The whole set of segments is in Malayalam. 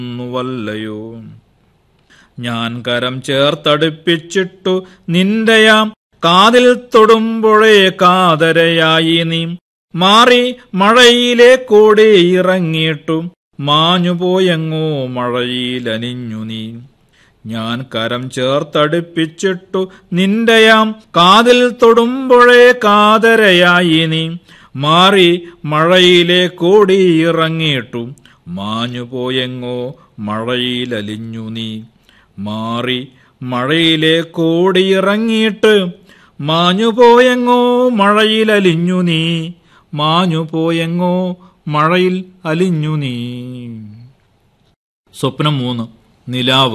വല്ലയോ ഞാൻ കരം ചേർത്തടുപ്പിച്ചിട്ടു നിന്റെയാം കാതിൽ തൊടുമ്പോഴേ കാതരയായി നീ മാറി മഴയിലെ കൂടെ ഇറങ്ങിയിട്ടു മാഞ്ഞുപോയെങ്ങോ മഴയിലനിഞ്ഞു നീ ഞാൻ കരം ചേർത്തടുപ്പിച്ചിട്ടു നിന്റെയാം കാതിൽ തൊടുമ്പോഴേ കാതരയായി നീ മാറി മഴയിലെ കൂടി ഇറങ്ങിയിട്ടു മാഞ്ഞുപോയെങ്ങോ മഴയിലലിഞ്ഞു നീ മാറി മഴയിലെ കൂടി ഇറങ്ങിയിട്ട് മാഞ്ഞുപോയെങ്ങോ മഴയിലലിഞ്ഞു നീ മാഞ്ഞുപോയെങ്ങോ മഴയിൽ അലിഞ്ഞു നീ സ്വപ്നം മൂന്ന് നിലാവ്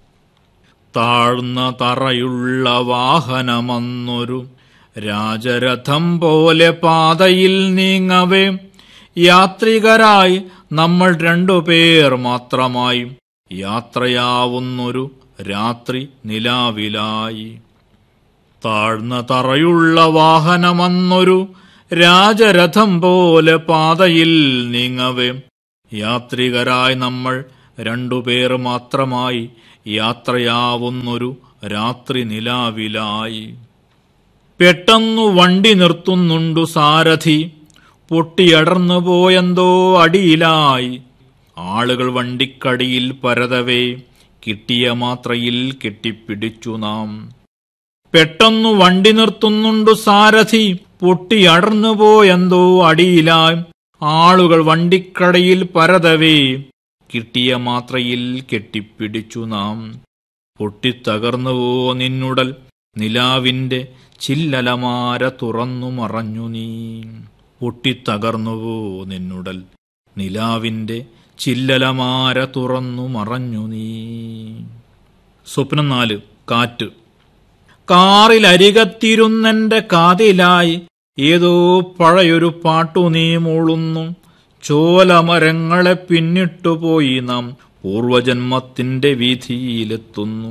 താഴ്ന്ന തറയുള്ള വാഹനമന്നൊരു രാജരഥം പോലെ പാതയിൽ നീങ്ങവേ യാത്രികരായി നമ്മൾ രണ്ടുപേർ മാത്രമായി യാത്രയാവുന്നൊരു രാത്രി നിലാവിലായി താഴ്ന്ന തറയുള്ള വാഹനമന്നൊരു രാജരഥം പോലെ പാതയിൽ നീങ്ങവേ യാത്രികരായി നമ്മൾ രണ്ടുപേർ മാത്രമായി യാത്രയാവുന്നൊരു രാത്രി നിലാവിലായി പെട്ടെന്നു വണ്ടി നിർത്തുന്നുണ്ടു സാരഥി പൊട്ടിയടർന്നു പോയെന്തോ അടിയിലായി ആളുകൾ വണ്ടിക്കടിയിൽ പരതവേ കിട്ടിയ മാത്രയിൽ കെട്ടിപ്പിടിച്ചു നാം പെട്ടെന്നു വണ്ടി നിർത്തുന്നുണ്ടു സാരഥി പൊട്ടിയടർന്നു പോയെന്തോ അടിയിലായി ആളുകൾ വണ്ടിക്കടയിൽ പരതവേ കിട്ടിയ മാത്രയിൽ കെട്ടിപ്പിടിച്ചു നാം പൊട്ടിത്തകർന്നുവോ നിന്നുടൽ നിലാവിന്റെ ചില്ലലമാര തുറന്നു മറഞ്ഞു നീ പൊട്ടിത്തകർന്നുവോ നിന്നുടൽ നിലാവിന്റെ ചില്ലലമാര തുറന്നു മറഞ്ഞു നീ സ്വപ്നം നാല് കാറ്റ് കാറിലരികത്തിരുന്നെന്റെ കാതിലായി ഏതോ പഴയൊരു പാട്ടു നീ മൂളുന്നു ചോലമരങ്ങളെ പിന്നിട്ടുപോയി നാം പൂർവജന്മത്തിന്റെ വീതിയിലെത്തുന്നു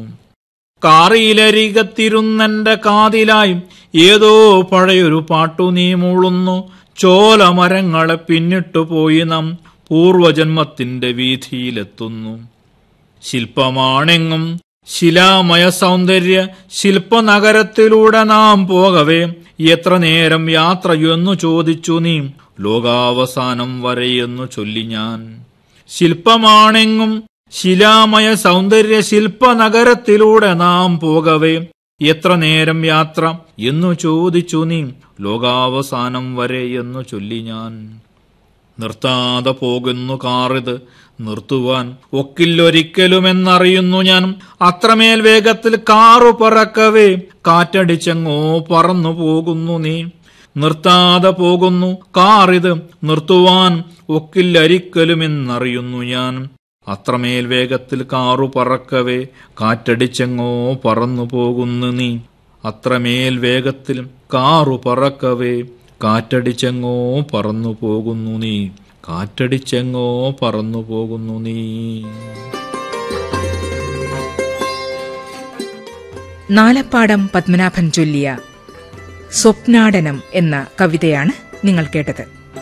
കാറിലരികത്തിരുന്നെന്റെ കാതിലായി ഏതോ പഴയൊരു പാട്ടു നീ മൂളുന്നു ചോലമരങ്ങളെ പിന്നിട്ടുപോയി നാം പൂർവജന്മത്തിന്റെ വീതിയിലെത്തുന്നു ശില്പമാണെങ്ങും ശിലാമയ സൗന്ദര്യ ശില്പനഗരത്തിലൂടെ നാം പോകവേ എത്ര നേരം യാത്രയെന്നു ചോദിച്ചു നീ ലോകാവസാനം വരെയെന്നു ചൊല്ലി ഞാൻ ശില്പമാണെങ്ങും ശിലാമയ സൗന്ദര്യ ശില്പനഗരത്തിലൂടെ നാം പോകവേ എത്ര നേരം യാത്ര എന്നു ചോദിച്ചു നീ ലോകാവസാനം വരെ എന്നു ചൊല്ലി ഞാൻ നിർത്താതെ പോകുന്നു കാറിത് നിർത്തുവാൻ ഒക്കില്ലൊരിക്കലുമെന്നറിയുന്നു ഞാൻ അത്രമേൽ വേഗത്തിൽ കാറു പറക്കവേ കാറ്റടിച്ചെങ്ങോ പറന്നു പോകുന്നു നീ നിർത്താതെ പോകുന്നു കാറിത് നിർത്തുവാൻ ഒക്കില്ലരിക്കലുമെന്നറിയുന്നു ഞാൻ അത്രമേൽ വേഗത്തിൽ കാറു പറക്കവേ കാറ്റടിച്ചെങ്ങോ പറന്നു പോകുന്നു നീ അത്രമേൽ വേഗത്തിൽ കാറു പറക്കവേ കാറ്റടിച്ചെങ്ങോ പറന്നു പോകുന്നു നീ കാറ്റടിച്ചെങ്ങോ പറന്നു പോകുന്നു നീ നാലപ്പാടം പത്മനാഭൻ ചൊല്ലിയ സ്വപ്നാടനം എന്ന കവിതയാണ് നിങ്ങൾ കേട്ടത്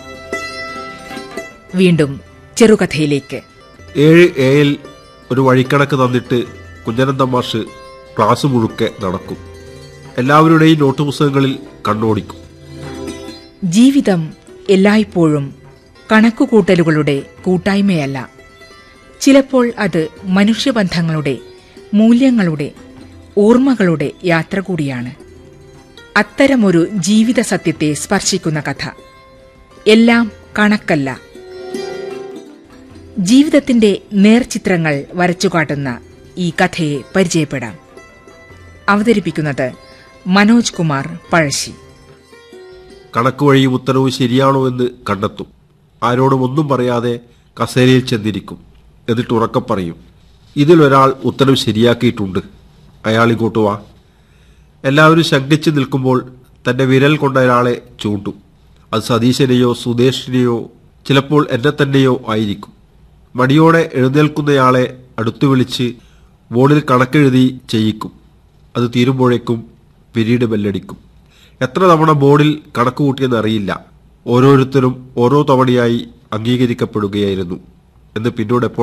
വീണ്ടും ചെറുകഥയിലേക്ക് ഏഴ് എയിൽ ഒരു വഴിക്കണക്ക് തന്നിട്ട് കുഞ്ഞനന്ത മാഷ് ക്ലാസ് മുഴുക്കെ നടക്കും എല്ലാവരുടെയും നോട്ട് പുസ്തകങ്ങളിൽ കണ്ണോടിക്കും ജീവിതം എല്ലായ്പ്പോഴും കണക്കുകൂട്ടലുകളുടെ കൂട്ടായ്മയല്ല ചിലപ്പോൾ അത് മനുഷ്യബന്ധങ്ങളുടെ മൂല്യങ്ങളുടെ ഓർമ്മകളുടെ യാത്ര കൂടിയാണ് അത്തരമൊരു ജീവിത സത്യത്തെ സ്പർശിക്കുന്ന കഥ എല്ലാം കണക്കല്ല ജീവിതത്തിന്റെ നേർചിത്രങ്ങൾ വരച്ചുകാട്ടുന്ന ഈ കഥയെ പരിചയപ്പെടാം അവതരിപ്പിക്കുന്നത് മനോജ് കുമാർ പഴശ്ശി കണക്ക് വഴിയും ഉത്തരവും ശരിയാണോ എന്ന് കണ്ടെത്തും ആരോടും ഒന്നും പറയാതെ കസേരയിൽ ചെന്നിരിക്കും എന്നിട്ട് ഉറക്കം പറയും ഇതിലൊരാൾ ഉത്തരം ശരിയാക്കിയിട്ടുണ്ട് അയാൾ ഇങ്ങോട്ട് വാ എല്ലാവരും ശങ്കിച്ച് നിൽക്കുമ്പോൾ തന്റെ വിരൽ കൊണ്ട ഒരാളെ ചൂണ്ടും അത് സതീശനെയോ സുദേശിനെയോ ചിലപ്പോൾ എന്നെ തന്നെയോ ആയിരിക്കും മടിയോടെ എഴുന്നേൽക്കുന്നയാളെ അടുത്തു വിളിച്ച് ബോർഡിൽ കണക്കെഴുതി ചെയ്യിക്കും അത് തീരുമ്പോഴേക്കും പിരീഡ് ബെല്ലടിക്കും എത്ര തവണ ബോർഡിൽ കണക്ക് കൂട്ടിയെന്ന് അറിയില്ല ഓരോരുത്തരും ഓരോ തവണയായി അംഗീകരിക്കപ്പെടുകയായിരുന്നു എന്ന് പിന്നീട് എപ്പോഴോ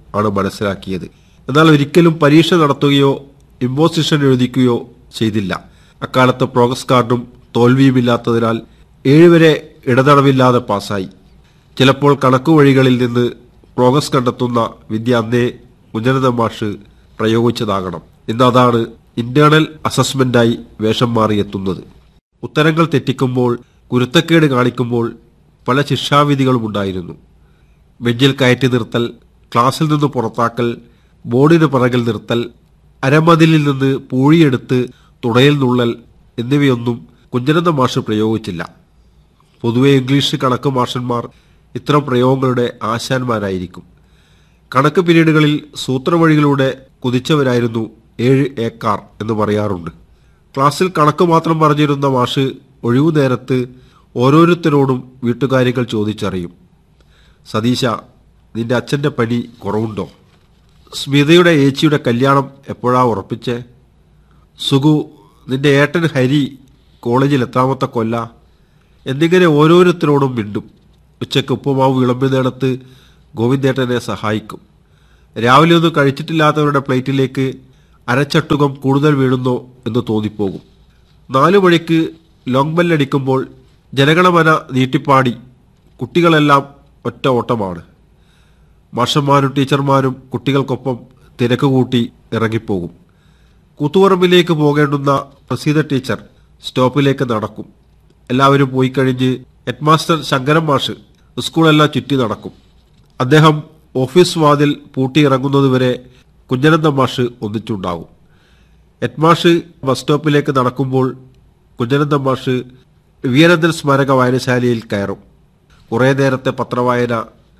ആണ് മനസ്സിലാക്കിയത് എന്നാൽ ഒരിക്കലും പരീക്ഷ നടത്തുകയോ ഇമ്പോസിഷൻ എഴുതിക്കുകയോ ചെയ്തില്ല അക്കാലത്ത് പ്രോഗ്രസ് കാർഡും തോൽവിയുമില്ലാത്തതിനാൽ ഏഴുവരെ ഇടതടവില്ലാതെ പാസ്സായി ചിലപ്പോൾ കണക്കു വഴികളിൽ നിന്ന് പ്രോഗ്രസ് കണ്ടെത്തുന്ന വിദ്യ അന്നേ കുഞ്ഞനന്ദ മാഷ് പ്രയോഗിച്ചതാകണം ഇന്ന് അതാണ് ഇന്റേണൽ അസസ്മെന്റായി വേഷം മാറിയെത്തുന്നത് ഉത്തരങ്ങൾ തെറ്റിക്കുമ്പോൾ കുരുത്തക്കേട് കാണിക്കുമ്പോൾ പല ശിക്ഷാവിധികളും ഉണ്ടായിരുന്നു ബെഞ്ചിൽ കയറ്റി നിർത്തൽ ക്ലാസ്സിൽ നിന്ന് പുറത്താക്കൽ ബോർഡിന് പിറകിൽ നിർത്തൽ അരമതിലിൽ നിന്ന് പൂഴിയെടുത്ത് തുടയിൽ നുള്ളൽ എന്നിവയൊന്നും കുഞ്ഞനന്ദ മാഷ് പ്രയോഗിച്ചില്ല പൊതുവെ ഇംഗ്ലീഷ് കണക്ക് മാഷന്മാർ ഇത്തരം പ്രയോഗങ്ങളുടെ ആശാന്മാരായിരിക്കും കണക്ക് പീരീഡുകളിൽ സൂത്രവഴികളിലൂടെ കുതിച്ചവരായിരുന്നു ഏഴ് ഏക്കാർ എന്ന് പറയാറുണ്ട് ക്ലാസ്സിൽ കണക്ക് മാത്രം പറഞ്ഞിരുന്ന മാഷ് ഒഴിവു നേരത്ത് ഓരോരുത്തരോടും വീട്ടുകാര്യങ്ങൾ ചോദിച്ചറിയും സതീശ നിന്റെ അച്ഛന്റെ പനി കുറവുണ്ടോ സ്മിതയുടെ ഏച്ചിയുടെ കല്യാണം എപ്പോഴാ ഉറപ്പിച്ചേ സുഗു നിന്റെ ഏട്ടൻ ഹരി കോളേജിൽ എത്താമത്തെ കൊല്ല എന്നിങ്ങനെ ഓരോരുത്തരോടും മിണ്ടും ഉച്ചയ്ക്ക് ഉപ്പുമാവ് വിളമ്പുന്നിടത്ത് ഗോവിന്ദേട്ടനെ സഹായിക്കും രാവിലെ ഒന്നും കഴിച്ചിട്ടില്ലാത്തവരുടെ പ്ലേറ്റിലേക്ക് അരച്ചട്ടുകം കൂടുതൽ വീഴുന്നോ എന്ന് തോന്നിപ്പോകും നാലു മണിക്ക് ലോങ് ബെല്ലടിക്കുമ്പോൾ ജനഗണമന നീട്ടിപ്പാടി കുട്ടികളെല്ലാം ഒറ്റ ഓട്ടമാണ് മാഷന്മാരും ടീച്ചർമാരും കുട്ടികൾക്കൊപ്പം തിരക്ക് കൂട്ടി ഇറങ്ങിപ്പോകും കൂത്തുപറമ്പിലേക്ക് പോകേണ്ടുന്ന പ്രസീത ടീച്ചർ സ്റ്റോപ്പിലേക്ക് നടക്കും എല്ലാവരും പോയി കഴിഞ്ഞ് ഹെഡ്മാസ്റ്റർ ശങ്കരൻ മാഷ് സ്കൂളെല്ലാം ചുറ്റി നടക്കും അദ്ദേഹം ഓഫീസ് വാതിൽ പൂട്ടിയിറങ്ങുന്നതുവരെ കുഞ്ഞനന്ദ മാഷ് ഒന്നിച്ചുണ്ടാകും ഹെഡ്മാഷ് ബസ് സ്റ്റോപ്പിലേക്ക് നടക്കുമ്പോൾ കുഞ്ഞനന്ദ മാഷ് വീരേന്ദ്രൻ സ്മാരക വായനശാലയിൽ കയറും കുറേ നേരത്തെ പത്രവായന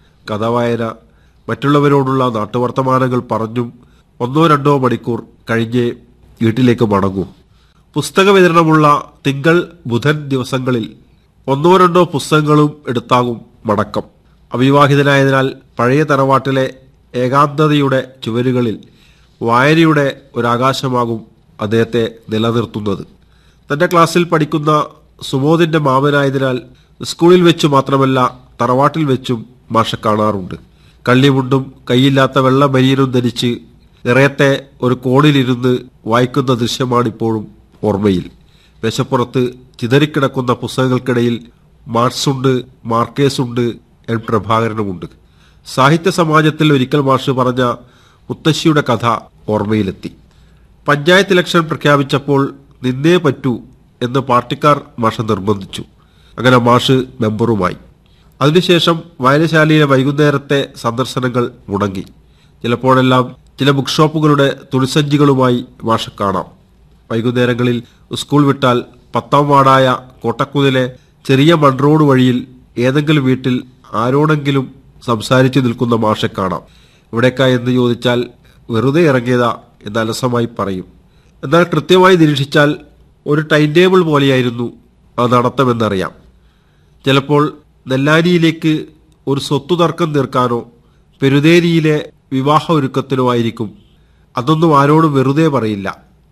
കഥവായന മറ്റുള്ളവരോടുള്ള നാട്ടുവർത്തമാനങ്ങൾ പറഞ്ഞും ഒന്നോ രണ്ടോ മണിക്കൂർ കഴിഞ്ഞ് വീട്ടിലേക്ക് മടങ്ങൂ പുസ്തക വിതരണമുള്ള തിങ്കൾ ബുധൻ ദിവസങ്ങളിൽ ഒന്നോ രണ്ടോ പുസ്തകങ്ങളും എടുത്താകും മടക്കം അവിവാഹിതനായതിനാൽ പഴയ തറവാട്ടിലെ ഏകാന്തതയുടെ ചുവരുകളിൽ വായനയുടെ ഒരാകാശമാകും അദ്ദേഹത്തെ നിലനിർത്തുന്നത് തന്റെ ക്ലാസ്സിൽ പഠിക്കുന്ന സുമോദിന്റെ മാമനായതിനാൽ സ്കൂളിൽ വെച്ചു മാത്രമല്ല തറവാട്ടിൽ വെച്ചും മാഷ കാണാറുണ്ട് കള്ളിമുണ്ടും കൈയില്ലാത്ത വെള്ള ബനിയനും ധരിച്ച് നിറയത്തെ ഒരു കോണിലിരുന്ന് വായിക്കുന്ന ദൃശ്യമാണിപ്പോഴും ഓർമ്മയിൽ മേശപ്പുറത്ത് ചിതറിക്കിടക്കുന്ന പുസ്തകങ്ങൾക്കിടയിൽ മാർക്സുണ്ട് മാർക്കേസുണ്ട് എൻ പ്രഭാകരനുമുണ്ട് സാഹിത്യ സമാജത്തിൽ ഒരിക്കൽ മാഷ് പറഞ്ഞ മുത്തശ്ശിയുടെ കഥ ഓർമ്മയിലെത്തി പഞ്ചായത്ത് ഇലക്ഷൻ പ്രഖ്യാപിച്ചപ്പോൾ നിന്നേ പറ്റൂ എന്ന് പാർട്ടിക്കാർ മാഷ് നിർബന്ധിച്ചു അങ്ങനെ മാഷ് മെമ്പറുമായി അതിനുശേഷം വായനശാലയിലെ വൈകുന്നേരത്തെ സന്ദർശനങ്ങൾ മുടങ്ങി ചിലപ്പോഴെല്ലാം ചില ബുക്ക് ഷോപ്പുകളുടെ തുണിസഞ്ചികളുമായി മാഷ് കാണാം വൈകുന്നേരങ്ങളിൽ സ്കൂൾ വിട്ടാൽ പത്താം വാർഡായ കോട്ടക്കുന്നിലെ ചെറിയ മൺറോഡ് വഴിയിൽ ഏതെങ്കിലും വീട്ടിൽ ആരോടെങ്കിലും സംസാരിച്ചു നിൽക്കുന്ന മാഷെ കാണാം ഇവിടേക്കാ എന്ന് ചോദിച്ചാൽ വെറുതെ ഇറങ്ങിയതാ എന്ന് അലസമായി പറയും എന്നാൽ കൃത്യമായി നിരീക്ഷിച്ചാൽ ഒരു ടൈം ടേബിൾ പോലെയായിരുന്നു ആ നടത്തമെന്നറിയാം ചിലപ്പോൾ നെല്ലാരിയിലേക്ക് ഒരു സ്വത്തു തർക്കം തീർക്കാനോ പെരുതേരിയിലെ വിവാഹ ഒരുക്കത്തിനോ ആയിരിക്കും അതൊന്നും ആരോടും വെറുതെ പറയില്ല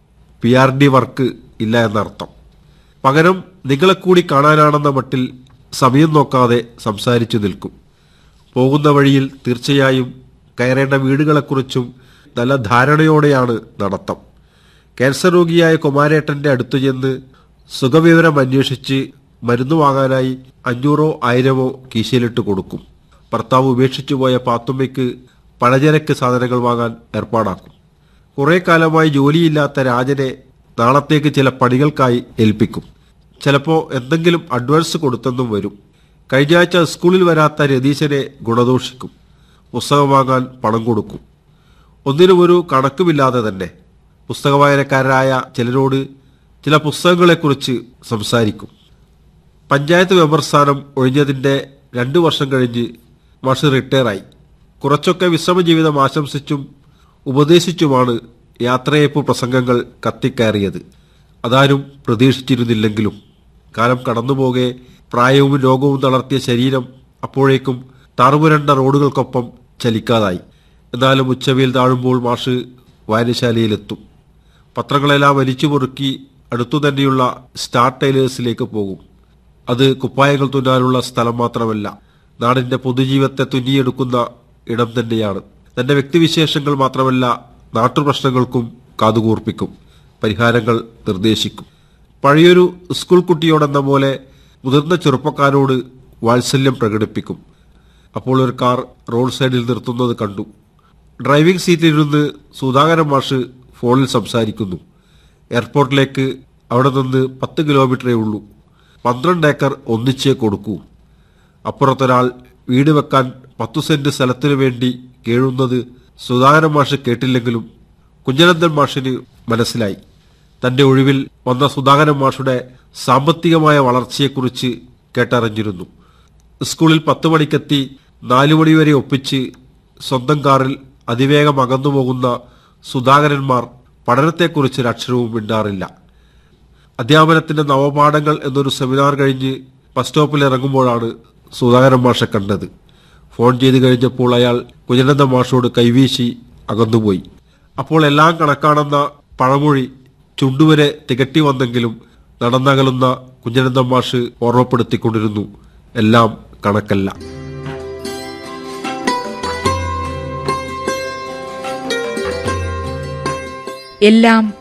പി ആർ ഡി വർക്ക് ഇല്ല എന്നർത്ഥം പകരം നിങ്ങളെ കൂടി കാണാനാണെന്ന മട്ടിൽ സമയം നോക്കാതെ സംസാരിച്ചു നിൽക്കും പോകുന്ന വഴിയിൽ തീർച്ചയായും കയറേണ്ട വീടുകളെക്കുറിച്ചും നല്ല ധാരണയോടെയാണ് നടത്തം ക്യാൻസർ രോഗിയായ കുമാരേട്ടന്റെ അടുത്തു ചെന്ന് സുഖവിവരം അന്വേഷിച്ച് മരുന്ന് വാങ്ങാനായി അഞ്ഞൂറോ ആയിരമോ കീശയിലിട്ട് കൊടുക്കും ഭർത്താവ് ഉപേക്ഷിച്ചു പോയ പാത്തുമ്മയ്ക്ക് പലചരക്ക് സാധനങ്ങൾ വാങ്ങാൻ ഏർപ്പാടാക്കും കുറെ കാലമായി ജോലിയില്ലാത്ത രാജനെ നാളത്തേക്ക് ചില പണികൾക്കായി ഏൽപ്പിക്കും ചിലപ്പോൾ എന്തെങ്കിലും അഡ്വാൻസ് കൊടുത്തെന്നും വരും കഴിഞ്ഞ ആഴ്ച സ്കൂളിൽ വരാത്ത രതീശനെ ഗുണദോഷിക്കും പുസ്തകം വാങ്ങാൻ പണം കൊടുക്കും ഒന്നിനും ഒരു കണക്കുമില്ലാതെ തന്നെ പുസ്തക വായനക്കാരായ ചിലരോട് ചില പുസ്തകങ്ങളെക്കുറിച്ച് സംസാരിക്കും പഞ്ചായത്ത് മെമ്പർ സ്ഥാനം ഒഴിഞ്ഞതിന്റെ രണ്ടു വർഷം കഴിഞ്ഞ് മാഷ് റിട്ടയറായി കുറച്ചൊക്കെ വിശ്രമ ജീവിതം ആശംസിച്ചും ഉപദേശിച്ചുമാണ് യാത്രയപ്പ് പ്രസംഗങ്ങൾ കത്തിക്കയറിയത് അതാരും പ്രതീക്ഷിച്ചിരുന്നില്ലെങ്കിലും കാലം കടന്നുപോകെ പ്രായവും രോഗവും തളർത്തിയ ശരീരം അപ്പോഴേക്കും താറുപുരണ്ട റോഡുകൾക്കൊപ്പം ചലിക്കാതായി എന്നാലും ഉച്ചവെയിൽ താഴുമ്പോൾ മാഷ് വായനശാലയിലെത്തും പത്രങ്ങളെല്ലാം വലിച്ചു പൊറുക്കി അടുത്തു തന്നെയുള്ള സ്റ്റാർ ടൈലേഴ്സിലേക്ക് പോകും അത് കുപ്പായങ്ങൾ തുന്നാനുള്ള സ്ഥലം മാത്രമല്ല നാടിന്റെ പൊതുജീവിതത്തെ തുന്നിയെടുക്കുന്ന ഇടം തന്നെയാണ് തന്റെ വ്യക്തിവിശേഷങ്ങൾ മാത്രമല്ല നാട്ടുപ്രശ്നങ്ങൾക്കും കാതുകൂർപ്പിക്കും പരിഹാരങ്ങൾ നിർദ്ദേശിക്കും പഴയൊരു സ്കൂൾ കുട്ടിയോടെന്ന പോലെ മുതിർന്ന ചെറുപ്പക്കാരോട് വാത്സല്യം പ്രകടിപ്പിക്കും അപ്പോൾ ഒരു കാർ റോഡ് സൈഡിൽ നിർത്തുന്നത് കണ്ടു ഡ്രൈവിംഗ് സീറ്റിലിരുന്ന് സുധാകരൻ മാഷ് ഫോണിൽ സംസാരിക്കുന്നു എയർപോർട്ടിലേക്ക് അവിടെ നിന്ന് പത്ത് കിലോമീറ്ററേ ഉള്ളൂ പന്ത്രണ്ട് ഏക്കർ ഒന്നിച്ചേ കൊടുക്കൂ അപ്പുറത്തൊരാൾ വീട് വെക്കാൻ പത്തു സെന്റ് സ്ഥലത്തിനു വേണ്ടി കേഴുന്നത് സുധാകരൻ മാഷ് കേട്ടില്ലെങ്കിലും കുഞ്ഞനന്ദൻ മാഷിന് മനസ്സിലായി തന്റെ ഒഴിവിൽ വന്ന സുധാകരൻ മാഷുടെ സാമ്പത്തികമായ വളർച്ചയെക്കുറിച്ച് കേട്ടറിഞ്ഞിരുന്നു സ്കൂളിൽ പത്ത് മണിക്കെത്തി നാലു മണി വരെ ഒപ്പിച്ച് സ്വന്തം കാറിൽ അതിവേഗം അകന്നു പോകുന്ന സുധാകരന്മാർ പഠനത്തെക്കുറിച്ച് ഒരക്ഷരവും മിണ്ടാറില്ല അധ്യാപനത്തിന്റെ നവപാഠങ്ങൾ എന്നൊരു സെമിനാർ കഴിഞ്ഞ് ബസ് സ്റ്റോപ്പിൽ ഇറങ്ങുമ്പോഴാണ് സുധാകരൻ മാഷെ കണ്ടത് ഫോൺ ചെയ്ത് കഴിഞ്ഞപ്പോൾ അയാൾ കുഞ്ഞനന്ദ മാഷോട് കൈവീശി അകന്നുപോയി അപ്പോൾ എല്ലാം കണക്കാണെന്ന പഴമൊഴി ചുണ്ടുവരെ തികട്ടി വന്നെങ്കിലും നടന്നകലുന്ന കുഞ്ഞനന്ദ മാഷ് ഓർമ്മപ്പെടുത്തിക്കൊണ്ടിരുന്നു എല്ലാം കണക്കല്ല എല്ലാം